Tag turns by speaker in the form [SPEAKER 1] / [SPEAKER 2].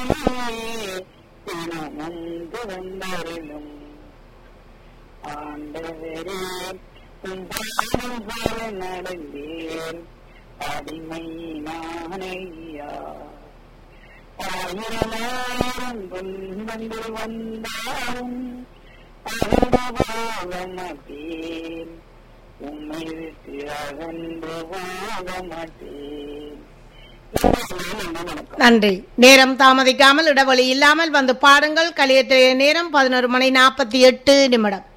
[SPEAKER 1] தினமுந்து வந்தருளும் ஆண்டவரே உம் பாதம் போல நடந்தேன் அடிமை நானையா ஆயிரமாயிரம் துன்பங்கள் வந்தாலும் அகன்று வாழ மாட்டேன் உம்மை விட்டு அகன்று வாழ மாட்டேன்
[SPEAKER 2] நன்றி நேரம் தாமதிக்காமல் இடைவெளி இல்லாமல் வந்து பாடுங்கள் கலியத்திலே நேரம் பதினோரு மணி நாற்பத்தி எட்டு நிமிடம்